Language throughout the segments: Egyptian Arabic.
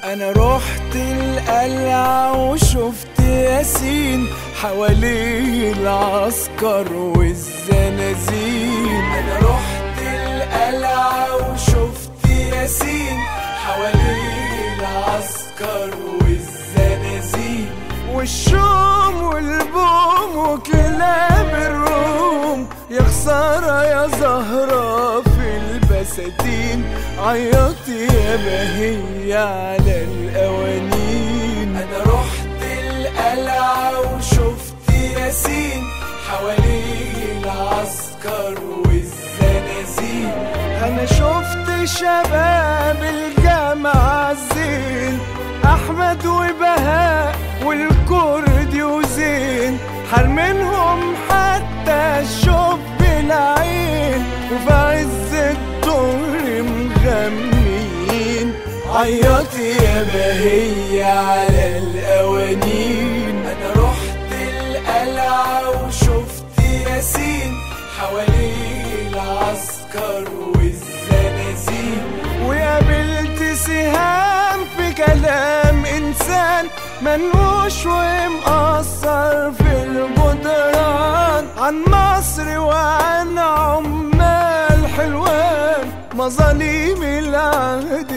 انا رحت القلعة وشفت ياسين حواليه العسكر والزنازين انا رحت القلعة وشفت ياسين حواليه العسكر والزنازين والشوم والبوم وكلاب الروم يا خسارة يا زهرة في البساتين عيطي يا بهية على القوانين أنا رحت القلعة وشفت ياسين حواليه العسكر والزنازين أنا شفت شباب الجامعة الزين أحمد وبهاء والكردي وزين حرمنهم حتى الشوف بالعين وفي عز الدور مغميين عيطي يا بهية على القوانين أنا رحت القلعة وشفت ياسين حواليه العسكر والزنازين وقابلت سهام في كلام إنسان منوش ومقصر في الجدران عن مصر وعن عمال حلوان مظاليم العهد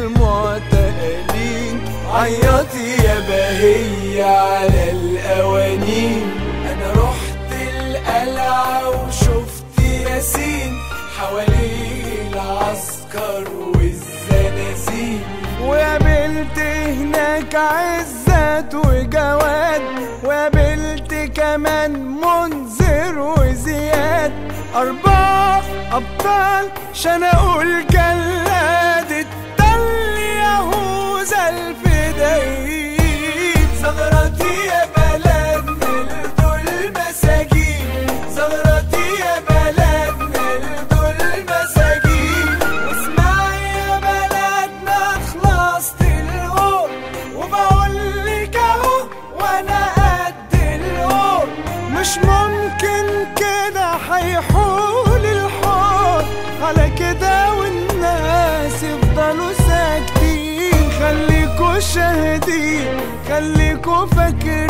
المعتقلين عيطي يا بهية على القوانين أنا رحت القلعة وشفت ياسين حواليه العسكر والزنازين وقابلت هناك عزت وجواد وقابلت كمان منذر وزياد أربعة أبطال عشان أقول جلاد التل يهوذا الفدائيين زغرتي يا بلدنا دول مساجين زغرتي يا بلدنا دول مساجين واسمعي يا بلدنا خلصت القول وبقول لك اهو وانا قد القول مش ممكن كده هيحول الحال على كده والناس يفضلوا ساكتين خليكوا شاهدين خليكوا فاكرين